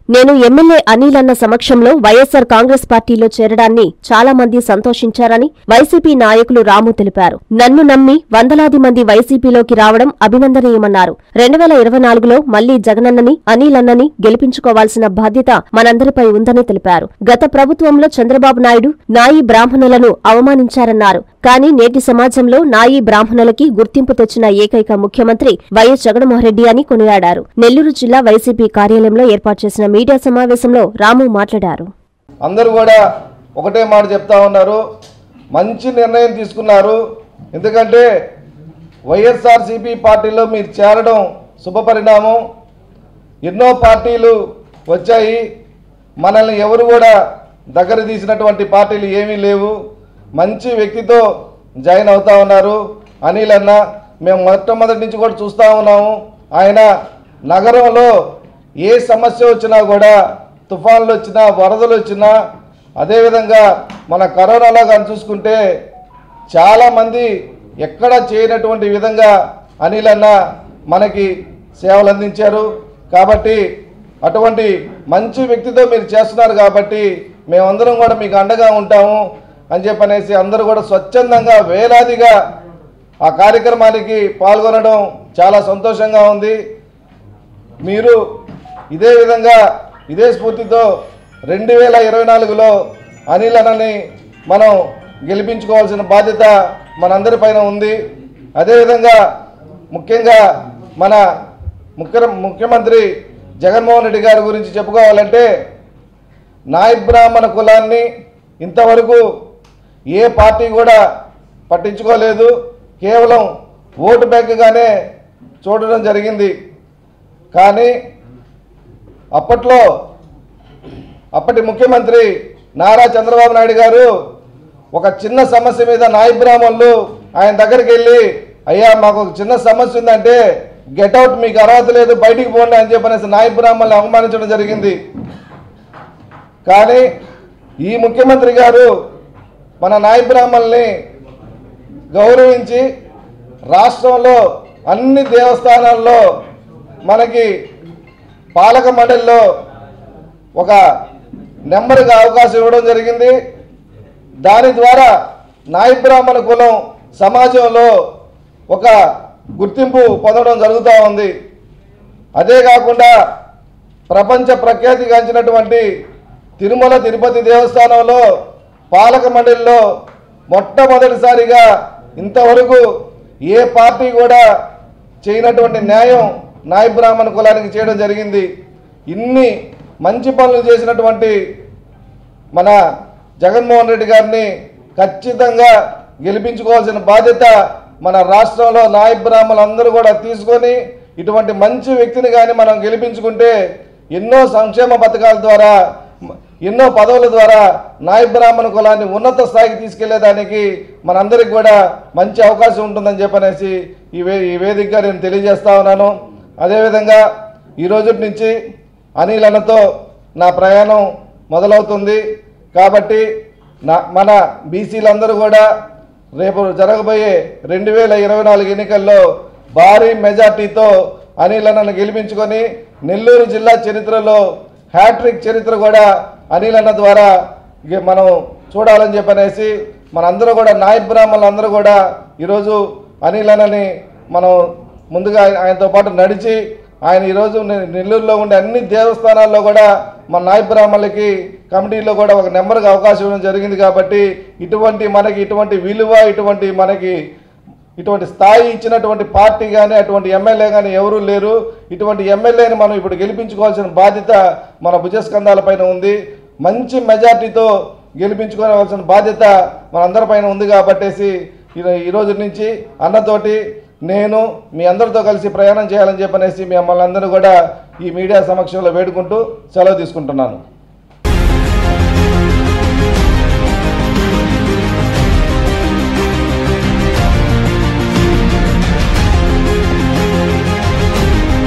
నేను ఎమ్మెల్యే అనిల్ అన్న సమక్షంలో వైఎస్సార్ కాంగ్రెస్ పార్టీలో చేరడాన్ని చాలా మంది సంతోషించారని వైసీపీ నాయకులు రాము తెలిపారు నన్ను నమ్మి వందలాది మంది వైసీపీలోకి రావడం అభినందనీయమన్నారు రెండు వేల ఇరవై నాలుగులో మళ్లీ జగనన్నని అనిల్ అన్నని గెలిపించుకోవాల్సిన బాధ్యత మనందరిపై ఉందని తెలిపారు గత ప్రభుత్వంలో చంద్రబాబు నాయుడు నాయి బ్రాహ్మణులను అవమానించారన్నారు కానీ నేటి సమాజంలో నాయి బ్రాహ్మణులకి గుర్తింపు తెచ్చిన ఏకైక ముఖ్యమంత్రి వైఎస్ జగన్మోహన్రెడ్డి అని కొనియాడారు నెల్లూరు జిల్లా వైసీపీ కార్యాలయంలో ఏర్పాటు చేసిన మీడియా సమావేశంలో రాము మాట్లాడారు అందరూ కూడా ఒకటే మాట చెప్తా ఉన్నారు మంచి నిర్ణయం తీసుకున్నారు ఎందుకంటే వైఎస్ఆర్సీపీ పార్టీలో మీరు చేరడం శుభపరిణామం ఎన్నో పార్టీలు వచ్చాయి మనల్ని ఎవరు కూడా దగ్గర తీసినటువంటి పార్టీలు ఏమీ లేవు మంచి వ్యక్తితో జాయిన్ అవుతా ఉన్నారు అనిల్ అన్న మేము మొట్టమొదటి నుంచి కూడా చూస్తూ ఉన్నాము ఆయన నగరంలో ఏ సమస్య వచ్చినా కూడా తుఫాన్లు వచ్చినా వరదలు వచ్చినా అదేవిధంగా మన కరోనాలో కానీ చూసుకుంటే చాలామంది ఎక్కడ చేయనటువంటి విధంగా అనిల్ అన్న మనకి సేవలు అందించారు కాబట్టి అటువంటి మంచి వ్యక్తితో మీరు చేస్తున్నారు కాబట్టి మేమందరం కూడా మీకు అండగా ఉంటాము అని చెప్పనేసి అందరూ కూడా స్వచ్ఛందంగా వేలాదిగా ఆ కార్యక్రమానికి పాల్గొనడం చాలా సంతోషంగా ఉంది మీరు ఇదే విధంగా ఇదే స్ఫూర్తితో రెండు వేల ఇరవై నాలుగులో అనిల్ అన్నని మనం గెలిపించుకోవాల్సిన బాధ్యత మనందరిపైన ఉంది అదేవిధంగా ముఖ్యంగా మన ముఖ్య ముఖ్యమంత్రి జగన్మోహన్ రెడ్డి గారి గురించి చెప్పుకోవాలంటే నాయక్ బ్రాహ్మణ కులాన్ని ఇంతవరకు ఏ పార్టీ కూడా పట్టించుకోలేదు కేవలం ఓటు బ్యాంకుగానే చూడడం జరిగింది కానీ అప్పట్లో అప్పటి ముఖ్యమంత్రి నారా చంద్రబాబు నాయుడు గారు ఒక చిన్న సమస్య మీద నాయ బ్రాహ్మణులు ఆయన దగ్గరికి వెళ్ళి అయ్యా మాకు ఒక చిన్న సమస్య ఉందంటే గెట్అవుట్ మీకు అర్హత లేదు బయటికి పోండి అని చెప్పనేసి నాయ బ్రాహ్మణులు అవమానించడం జరిగింది కానీ ఈ ముఖ్యమంత్రి గారు మన నాయ బ్రాహ్మణుల్ని గౌరవించి రాష్ట్రంలో అన్ని దేవస్థానాల్లో మనకి పాలక మండలిలో ఒక నెంబర్గా అవకాశం ఇవ్వడం జరిగింది దాని ద్వారా నాయ బ్రాహ్మణ కులం సమాజంలో ఒక గుర్తింపు పొందడం జరుగుతూ ఉంది అదే కాకుండా ప్రపంచ ప్రఖ్యాతిగాంచినటువంటి తిరుమల తిరుపతి దేవస్థానంలో పాలక మండలిలో మొట్టమొదటిసారిగా ఇంతవరకు ఏ పార్టీ కూడా చేయనటువంటి న్యాయం నాయ బ్రాహ్మణ కులానికి చేయడం జరిగింది ఇన్ని మంచి పనులు చేసినటువంటి మన జగన్మోహన్ రెడ్డి గారిని ఖచ్చితంగా గెలిపించుకోవాల్సిన బాధ్యత మన రాష్ట్రంలో నాయ బ్రాహ్మణులు అందరూ కూడా తీసుకొని ఇటువంటి మంచి వ్యక్తిని కానీ మనం గెలిపించుకుంటే ఎన్నో సంక్షేమ పథకాల ద్వారా మ- ఎన్నో పదవుల ద్వారా నాయ బ్రాహ్మణ కులాన్ని ఉన్నత స్థాయికి తీసుకెళ్లేదానికి మనందరికి కూడా మంచి అవకాశం ఉంటుందని చెప్పనేసి ఈ వే ఈ వేదికగా నేను తెలియజేస్తా ఉన్నాను అదేవిధంగా ఈ రోజు నుంచి అనిల్ అన్నతో నా ప్రయాణం మొదలవుతుంది కాబట్టి నా మన బీసీలందరూ కూడా రేపు జరగబోయే రెండు వేల ఇరవై నాలుగు ఎన్నికల్లో భారీ మెజార్టీతో అనిల్ అన్నను గెలిపించుకొని నెల్లూరు జిల్లా చరిత్రలో హ్యాట్రిక్ చరిత్ర కూడా అనిల్ అన్న ద్వారా ఇక మనం చూడాలని చెప్పనేసి మనందరూ కూడా నాయ బ్రాహ్మణులు అందరూ కూడా ఈరోజు అనిల్ అన్నని మనం ముందుగా ఆయన- ఆయనతో పాటు నడిచి ఆయన ఈరోజు నె- నెల్లూరులో ఉండే అన్ని దేవస్థానాల్లో కూడా మన నాయ బ్రాహ్మణులకి కమిటీలో కూడా ఒక నెంబర్గా అవకాశం ఇవ్వడం జరిగింది కాబట్టి ఇటువంటి మనకి ఇటువంటి విలువ ఇటువంటి మనకి ఇటువంటి స్థాయి ఇచ్చినటువంటి పార్టీ కానీ అటువంటి ఎమ్మెల్యే కానీ ఎవరూ లేరు ఇటువంటి ఎమ్మెల్యేని మనం ఇప్పుడు గెలిపించుకోవాల్సిన బాధ్యత మన భుజస్కంధాలపైన ఉంది మంచి మెజార్టీతో గెలిపించుకోవాల్సిన బాధ్యత మనందరిపైన ఉంది కాబట్టేసి ఈ- ఈ రోజు నుంచి అన్నతోటి నేను మీ అందరితో కలిసి ప్రయాణం చేయాలని చెప్పనేసి మిమ్మల్ని అందరూ కూడా ఈ మీడియా సమక్షంలో వేడుకుంటూ సెలవు తీసుకుంటున్నాను